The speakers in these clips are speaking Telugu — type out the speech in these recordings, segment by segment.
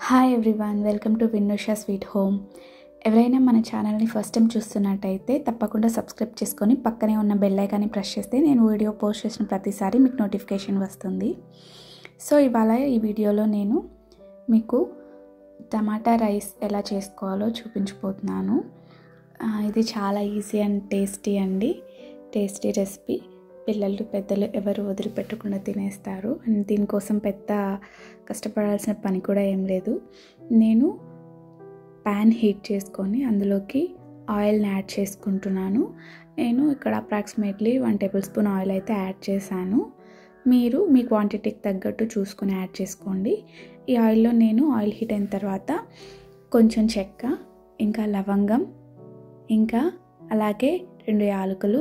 hi everyone welcome to Vinnosha sweet home ఎవరైనా మన ఛానల్ని ఫస్ట్ టైం చూస్తున్నట్టయితే తప్పకుండా సబ్స్క్రైబ్ చేసుకొని పక్కనే ఉన్న బెల్ ఐకాన్ని ప్రెస్ చేస్తే నేను వీడియో పోస్ట్ చేసిన ప్రతిసారి మీకు నోటిఫికేషన్ వస్తుంది సో ఇవాళ ఈ వీడియోలో నేను మీకు టమాటా రైస్ ఎలా చేసుకోవాలో చూపించబోతున్నాను ఆ, ఇది చాలా ఈజీ అండ్ టేస్టీ అండి టేస్టీ రెసిపీ పిల్లలు పెద్దలు ఎవరు వదిలిపెట్టకుండా తినేస్తారు అండ్ దీనికోసం పెద్ద కష్టపడాల్సిన పని కూడా ఏం లేదు నేను ప్యాన్ హీట్ చేసుకొని అందులోకి ఆయిల్ని యాడ్ చేసుకుంటున్నాను నేను ఇక్కడ approximately one tablespoon oil అయితే యాడ్ చేశాను మీరు మీ క్వాంటిటీకి తగ్గట్టు చూసుకొని యాడ్ చేసుకోండి ఈ ఆయిల్లో నేను ఆయిల్ హీట్ అయిన తర్వాత కొంచెం చెక్క ఇంకా లవంగం ఇంకా అలాగే రెండు యాలకులు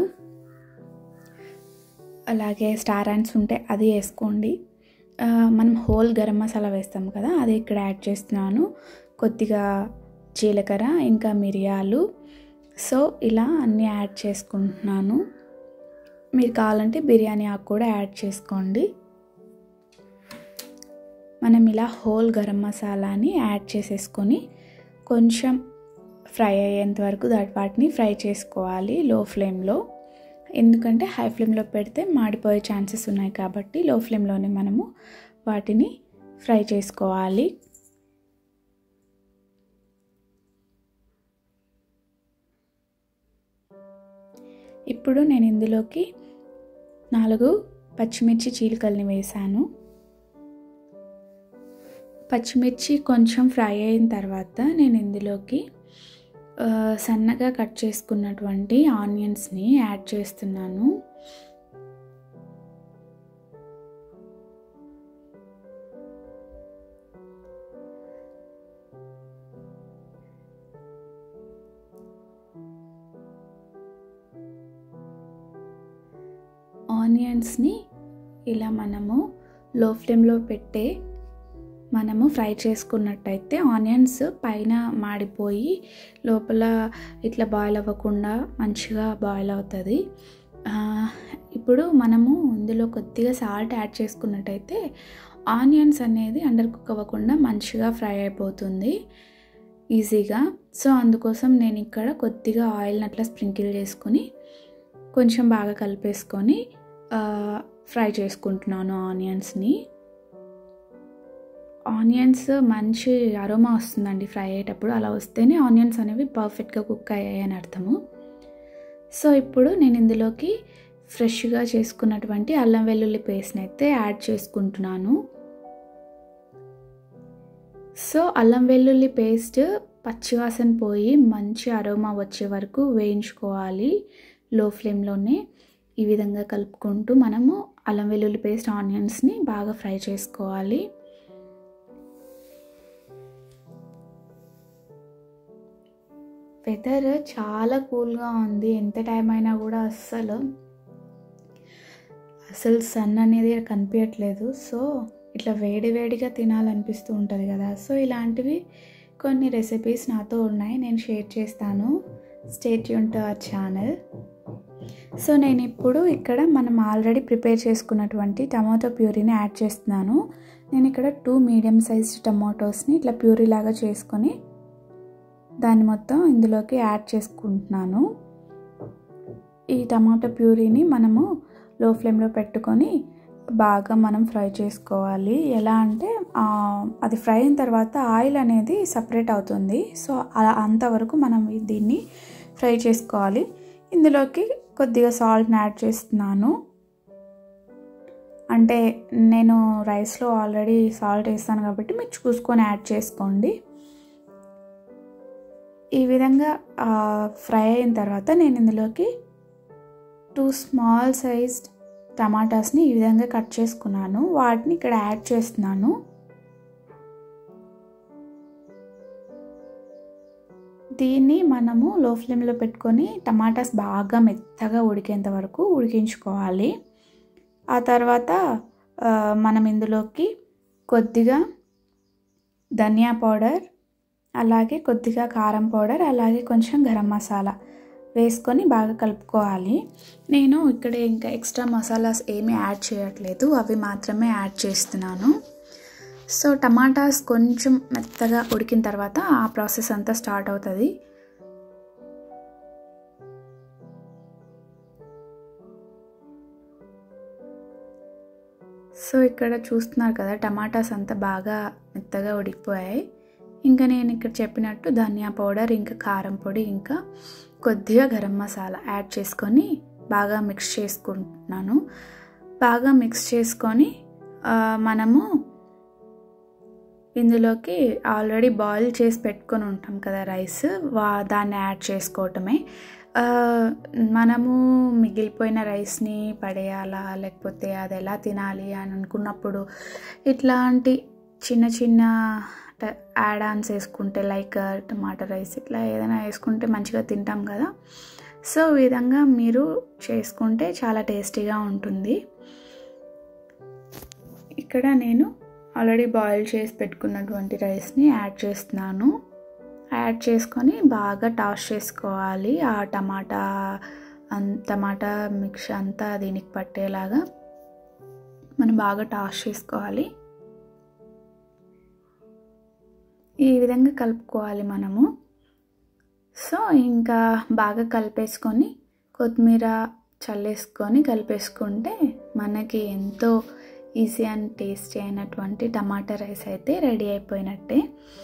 అలాగే స్టార్ హ్యాండ్స్ ఉంటే అది వేసుకోండి ఆ, మనం హోల్ గరం మసాలా వేస్తాం కదా అది ఇక్కడ యాడ్ చేస్తున్నాను కొద్దిగా జీలకర్ర ఇంకా మిరియాలు సో ఇలా అన్నీ యాడ్ చేసుకుంటున్నాను మీరు కావాలంటే బిర్యానీ ఆకు కూడా యాడ్ చేసుకోండి మనం ఇలా హోల్ గరం మసాలాని యాడ్ చేసేసుకొని కొంచెం ఫ్రై అయ్యేంత వరకు దాటి వాటిని ఫ్రై చేసుకోవాలి లో ఫ్లేమ్లో ఎందుకంటే హై ఫ్లేమ్లో పెడితే మాడిపోయే ఛాన్సెస్ ఉన్నాయి కాబట్టి లో ఫ్లేమ్లోనే మనము వాటిని ఫ్రై చేసుకోవాలి ఇప్పుడు నేను ఇందులోకి నాలుగు పచ్చిమిర్చి చీలికల్ని వేశాను పచ్చిమిర్చి కొంచెం ఫ్రై అయిన తర్వాత నేను ఇందులోకి ఆ, సన్నగా కట్ చేసుకున్నటువంటి ఆనియన్స్ని యాడ్ చేస్తున్నాను ఆనియన్స్ని ఇలా మనము లో ఫ్లేమ్లో పెట్టే మనము ఫ్రై చేసుకున్నట్టయితే ఆనియన్స్ పైన మాడిపోయి లోపల ఇట్లా బాయిల్ అవ్వకుండా మంచిగా బాయిల్ అవుతుంది ఆ, ఇప్పుడు మనము ఇందులో కొద్దిగా సాల్ట్ యాడ్ చేసుకున్నట్టయితే ఆనియన్స్ అనేది అండర్ కుక్ అవ్వకుండా మంచిగా ఫ్రై అయిపోతుంది ఈజీగా సో అందుకోసం నేను ఇక్కడ కొద్దిగా ఆయిల్ని అట్లా స్ప్రింకిల్ చేసుకొని కొంచెం బాగా కలిపేసుకొని ఆ, ఫ్రై చేసుకుంటున్నాను ఆనియన్స్ని ఆనియన్స్ మంచి అరోమా వస్తుందండి ఫ్రై అయ్యేటప్పుడు అలా వస్తేనే ఆనియన్స్ అనేవి పర్ఫెక్ట్గా కుక్ అయ్యాయి అని అర్థము సో ఇప్పుడు నేను ఇందులోకి ఫ్రెష్గా చేసుకున్నటువంటి అల్లం వెల్లుల్లి పేస్ట్ని అయితే యాడ్ చేసుకుంటున్నాను సో అల్లం వెల్లుల్లి పేస్ట్ పచ్చివాసన పోయి మంచి అరోమా వచ్చే వరకు వేయించుకోవాలి లో ఫ్లేమ్లోనే ఈ విధంగా కలుపుకుంటూ మనము అల్లం వెల్లుల్లి పేస్ట్ ఆనియన్స్ని బాగా ఫ్రై చేసుకోవాలి వెదర్ చాలా కూల్గా ఉంది ఎంత టైం అయినా కూడా అస్సలు అసలు సన్ అనేది కనిపించట్లేదు సో ఇట్లా వేడి వేడిగా తినాలనిపిస్తూ ఉంటుంది కదా సో ఇలాంటివి కొన్ని రెసిపీస్ నాతో ఉన్నాయి నేను షేర్ చేస్తాను స్టేట్ యూన్ టు అవర్ ఛానల్ సో నేను ఇప్పుడు ఇక్కడ మనం ఆల్రెడీ ప్రిపేర్ చేసుకున్నటువంటి టమాటో ప్యూరీని యాడ్ చేస్తున్నాను నేను ఇక్కడ టూ మీడియం సైజ్ టమాటోస్ని ఇట్లా ప్యూరీ లాగా చేసుకొని దాన్ని మొత్తం ఇందులోకి యాడ్ చేసుకుంటున్నాను ఈ టమాటో ప్యూరీని మనము లో ఫ్లేమ్లో పెట్టుకొని బాగా మనం ఫ్రై చేసుకోవాలి ఎలా అంటే ఆ, అది ఫ్రై అయిన తర్వాత ఆయిల్ అనేది సపరేట్ అవుతుంది సో అలా అంతవరకు మనం దీన్ని ఫ్రై చేసుకోవాలి ఇందులోకి కొద్దిగా సాల్ట్ని యాడ్ చేస్తున్నాను అంటే నేను రైస్లో ఆల్రెడీ సాల్ట్ వేస్తాను కాబట్టి మీరు చూసుకొని యాడ్ చేసుకోండి ఈ విధంగా ఆ, ఫ్రై అయిన తర్వాత నేను ఇందులోకి టూ స్మాల్ సైజ్డ్ టమాటాస్ని ఈ విధంగా కట్ చేసుకున్నాను వాటిని ఇక్కడ యాడ్ చేస్తున్నాను దీన్ని మనము లో ఫ్లేమ్లో పెట్టుకొని టమాటాస్ బాగా మెత్తగా ఉడికేంత వరకు ఉడికించుకోవాలి ఆ తర్వాత ఆ, మనం ఇందులోకి కొద్దిగా ధనియా పౌడర్ అలాగే కొద్దిగా కారం పౌడర్ అలాగే కొంచెం గరం మసాలా వేసుకొని బాగా కలుపుకోవాలి నేను ఇక్కడ ఇంకా ఎక్స్ట్రా మసాలాస్ ఏమీ యాడ్ చేయట్లేదు అవి మాత్రమే యాడ్ చేస్తున్నాను సో టమాటాస్ కొంచెం మెత్తగా ఉడికిన తర్వాత ఆ ప్రాసెస్ అంతా స్టార్ట్ అవుతుంది సో ఇక్కడ చూస్తున్నారు కదా టమాటాస్ అంతా బాగా మెత్తగా ఉడికిపోయాయి ఇంకా నేను ఇక్కడ చెప్పినట్టు ధనియా పౌడర్ ఇంకా కారం పొడి ఇంకా కొద్దిగా గరం మసాలా యాడ్ చేసుకొని బాగా మిక్స్ చేసుకుంటున్నాను బాగా మిక్స్ చేసుకొని మనము ఇందులోకి ఆల్రెడీ బాయిల్ చేసి పెట్టుకొని ఉంటాం కదా రైస్ వా దాన్ని యాడ్ చేసుకోవటమే మనము మిగిలిపోయిన రైస్ని పడేయాలా లేకపోతే అది ఎలా తినాలి అని అనుకున్నప్పుడు ఇట్లాంటి చిన్న చిన్న యాడ్ ఆన్స్ వేసుకుంటే లైక్ టమాటా రైస్ ఇట్లా ఏదైనా వేసుకుంటే మంచిగా తింటాం కదా సో ఈ విధంగా మీరు చేసుకుంటే చాలా టేస్టీగా ఉంటుంది ఇక్కడ నేను ఆల్రెడీ బాయిల్ చేసి పెట్టుకున్నటువంటి రైస్ని యాడ్ చేస్తున్నాను యాడ్ చేసుకొని బాగా టాస్ చేసుకోవాలి ఆ టమాటా టమాటా మిక్స్ అంతా దీనికి పట్టేలాగా మనం బాగా టాస్ చేసుకోవాలి ఈ విధంగా కలుపుకోవాలి మనము సో ఇంకా బాగా కలిపేసుకొని కొత్తిమీర చల్లేసుకొని కలిపేసుకుంటే మనకి ఎంతో ఈజీ అండ్ టేస్టీ అయినటువంటి టమాటా రైస్ అయితే రెడీ అయిపోయినట్టే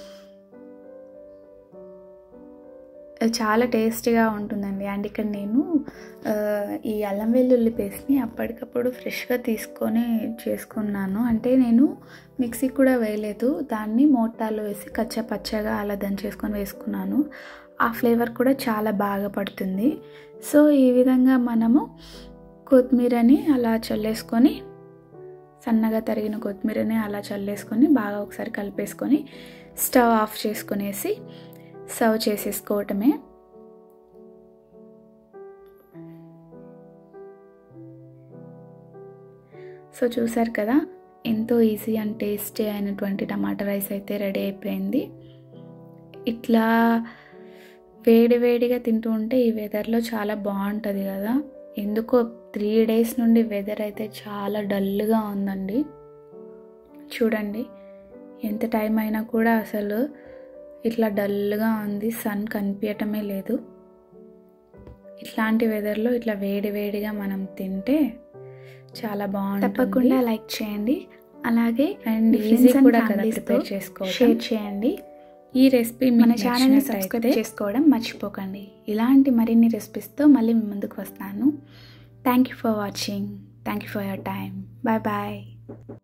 చాలా టేస్టీగా ఉంటుందండి అండ్ ఇక్కడ నేను ఈ అల్లం వెల్లుల్లి పేస్ట్ని అప్పటికప్పుడు ఫ్రెష్గా తీసుకొని చేసుకున్నాను అంటే నేను మిక్సీ కూడా వేయలేదు దాన్ని మోటార్లో వేసి కచ్చా పచ్చగా అలా దంచేసుకొని వేసుకున్నాను ఆ ఫ్లేవర్ కూడా చాలా బాగా పడుతుంది సో ఈ విధంగా మనము కొత్తిమీరని అలా చల్లేసుకొని సన్నగా తరిగిన కొత్తిమీరని అలా చల్లేసుకొని బాగా ఒకసారి కలిపేసుకొని స్టవ్ ఆఫ్ చేసుకునేసి సర్వ్ చేసేసుకోవటమే సో చూసారు కదా ఎంతో ఈజీ అండ్ టేస్టీ అయినటువంటి టమాటా రైస్ అయితే రెడీ అయిపోయింది ఇట్లా వేడి వేడిగా తింటూ ఉంటే ఈ వెదర్లో చాలా బాగుంటుంది కదా ఎందుకో త్రీ డేస్ నుండి వెదర్ అయితే చాలా డల్గా ఉందండి చూడండి ఎంత టైం అయినా కూడా అసలు ఇట్లా డల్గా ఉంది సన్ కనిపించటమే లేదు ఇట్లాంటి వెదర్లో ఇట్లా వేడి వేడిగా మనం తింటే చాలా బాగుంటుంది తప్పకుండా లైక్ చేయండి అలాగే అండ్ మీ ఈజీ friends and కూడా కదా families తో ప్రిపేర్ చేసుకోవడం షేర్ చేయండి ఈ రెసిపీ మన ఛానల్ని సబ్స్క్రైబ్ చేసుకోవడం మర్చిపోకండి ఇలాంటి మరిన్ని రెసిపీస్తో మళ్ళీ మీ ముందుకు వస్తాను thank you for watching thank you for your time bye bye